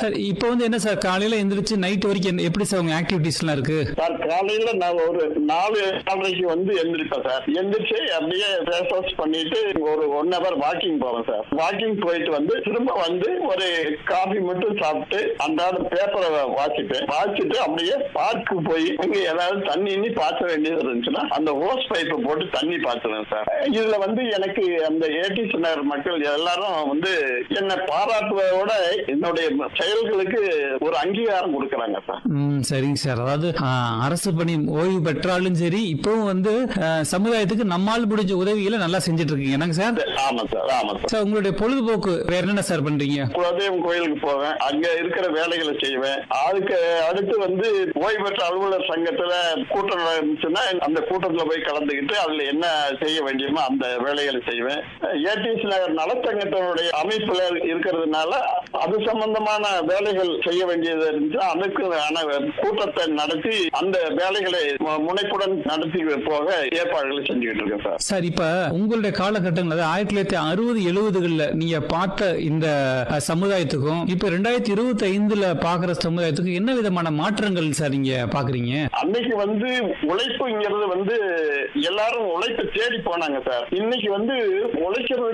sir இப்போ வந்து என்ன சார் காலையில எந்திரிச்சு நைட் வரைக்கும் என்ன- எப்படி சார் உங்க ஆக்டிவிட்டிஸ்லாம் இருக்கு சார் காலையில நான் ஒரு நாலு நாலரைக்கு வந்து எந்திரிப்பேன் சார் எந்திரிச்சு அப்படியே ஃபேஸ் வாஷ் பண்ணிட்டு ஒரு ஒன் ஹவர் வாக்கிங் போவேன் சார் வாக்கிங் போயிட்டு வந்து திரும்ப வந்து ஒரு காஃபி மட்டும் சாப்பிட்டு அன்றாட பேப்பரை வாசிப்பேன் வாசிட்டு அப்படியே பார்க்கு போய் இங்க ஏதாவது தண்ணி இன்னி பாய்ச்ச வேண்டியது இருந்துச்சுன்னா அந்த ஹோஸ் பைப்பை போட்டு தண்ணி பாய்ச்சுவேன் சார் இதுல வந்து எனக்கு அந்த ஏடி நகர் மக்கள் எல்லாரும் வந்து என்னை பாராட்டுவதோட என்னுடைய செயல்களுக்கு ஒரு அங்கீகாரம் கொடுக்கறாங்க சார் ம் சரிங்க சார் அதாவது ஆ, அரசு பணி ஓய்வு பெற்றாலும் சரி இப்பவும் வந்து ஆ, சமுதாயத்துக்கு நம்மால் முடிஞ்ச உதவிகளை நல்லா செஞ்சுட்டு இருக்கீங்க என்னங்க சார் ஆமா சார் ஆமா சார் சார் உங்களுடைய பொழுதுபோக்கு வேற என்னென்ன சார் பண்றீங்க குலதெய்வம் கோயிலுக்கு போவேன் அங்க இருக்கிற வேலைகளை செய்வேன் அதுக்கு அடுத்து வந்து ஓய்வு பெற்ற அலுவலர் சங்கத்துல கூட்டம் இருந்துச்சுன்னா அந்த கூட்டத்துல போய் கலந்துக்கிட்டு அதுல என்ன செய்ய வேண்டியமோ அந்த வேலைகளை செய்வேன் ஏடிஎஸ் நகர் நலச்சங்கத்தினுடைய அமைப்புல இருக்கிறதுனால அது சம்பந்தமான வேலைகள் செய்ய வேண்டியது இருந்துச்சு அதுக்கு ஆன கூட்டத்தை நடத்தி அந்த வேலைகளை மு- முனைப்புடன் நடத்தி போக ஏற்பாடுகளை செஞ்சுக்கிட்டு இருக்கேன் சார் சார் இப்ப உங்களுடைய காலகட்டங்கள் அதாவது ஆயிரத்தி தொள்ளாயிரத்தி அறுபது எழுபதுகள்ல நீங்க பார்த்த இந்த அஹ், சமுதாயத்துக்கும் இப்ப ரெண்டாயிரத்தி இருபத்தி ஐந்துல பாக்குற சமுதாயத்துக்கும் என்ன விதமான மாற்றங்கள் சார் நீங்க பாக்குறீங்க அன்னைக்கு வந்து உழைப்புங்கிறது வந்து எல்லாரும் உழைப்பை தேடி போனாங்க சார் இன்னைக்கு வந்து உழைக்கிறது